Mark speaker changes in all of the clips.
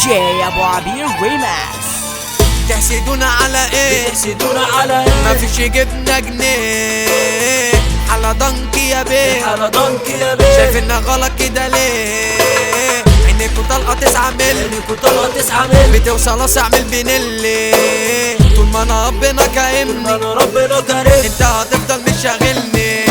Speaker 1: جي ابو عبير ريماكس
Speaker 2: تحسدونا على ايه
Speaker 3: تحسدونا على ايه
Speaker 2: مفيش جبنا جنيه على ضنك يا بيه
Speaker 3: على ضنك يا بيه
Speaker 2: شايف انها غلط كده ليه عينيكوا طلقه تسعة ملي
Speaker 3: انكوا طلعوا تسعة ملي
Speaker 2: بتوصل اعمل بنلي طول ما انا ربنا كايمني
Speaker 3: انا ربنا كريم
Speaker 2: انت هتفضل مش شاغلني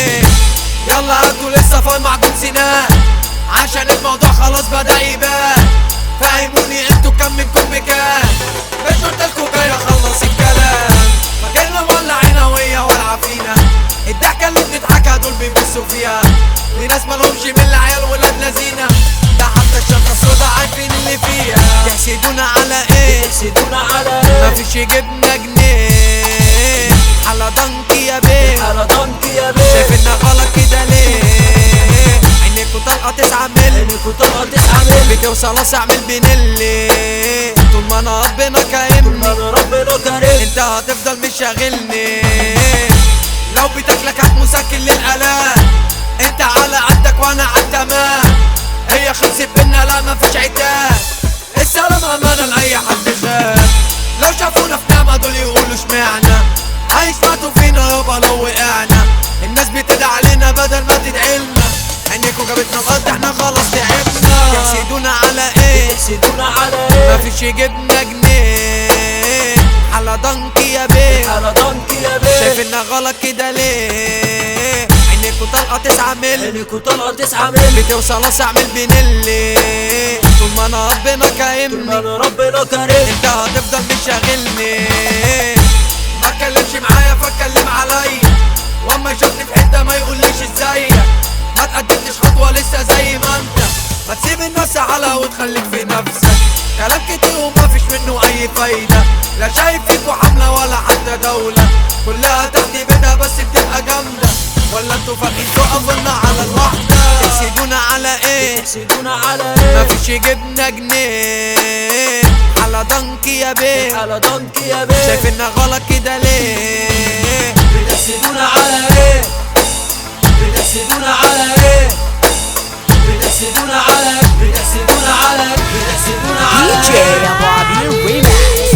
Speaker 2: يلا هاتوا لسه فاي معجون سنان عشان الموضوع خلاص بدأ يبان فهموني انتوا كم منكم بكام مش قلتلكوا جاي اخلص الكلام مجالنا مولعينا وهي ولعة فينا الضحكة اللي بنضحكها دول بيبصوا فيها دي ناس مالهمش من العيال ولاد لذينة ده حتى الشنطة السودا عارفين اللي فيها تحسدونا على ايه
Speaker 3: تحسدونا على ايه
Speaker 2: مفيش جبنا جنيه على ضنك يا بيه
Speaker 3: على ضنك يا بيه
Speaker 2: شايف انها غلط كده ليه عينيكوا طلقه تسعة ملي
Speaker 3: انكوا طلعوا تسعة ملي
Speaker 2: بتوصل اعمل بنلي طول ما انا ربنا كايمني
Speaker 3: انا ربنا كريم
Speaker 2: انت هتفضل مش شاغلني لو بتاكلك هات مسكن للالام انت على قدك وانا على التمام هي خلصت بينا لا مفيش عتاب السلام امانه لاي حد خان لو شافونا في نعمه دول يقولوا اشمعنى هيشمتوا فينا يابا لو وقعنا الناس بتدعي علينا بدل ما تدعيلنا عينيكوا جابتنا الارض احنا خلاص تعبنا يحسدونا على ايه
Speaker 3: تحسدونا على ايه
Speaker 2: مفيش جبنا جنيه على ضنك يا بيه
Speaker 3: على ضنك يا
Speaker 2: شايف
Speaker 3: بيه
Speaker 2: انها غلط كده ليه عينيكوا طلقه تسعة ملي
Speaker 3: انكوا طلعوا تسعة ملي
Speaker 2: بتوصل اعمل بنلي طول ما انا ربنا كايمني
Speaker 3: انا ربنا كريم
Speaker 2: انت هتفضل مش شاغلني ما اتكلمش معايا فاتكلم عليا واما يشوفني في حته ما يقوليش ازيك ما تقدمتش خطوه لسه زي ما انت ما تسيب الناس على وتخليك في نفسك كلام كتير وما فيش منه اي فايده لا شايف فيكوا حمله ولا حتى دوله كلها تحت بيتها بس بتبقى جامده ولا انتوا فاكرين تقفوا لنا على الواحده تحسدونا على ايه
Speaker 3: تحسدونا على ايه
Speaker 2: مفيش جبنا جنيه على ضنك يا بيه
Speaker 3: على ضنك يا بيه
Speaker 2: شايف انها غلط كده ليه
Speaker 3: بتحسدونا على ايه بتحسدونا على ايه بتحسدونا على بتحسدونا على بتحسدونا على
Speaker 1: دي جي ابو عبير ريماكس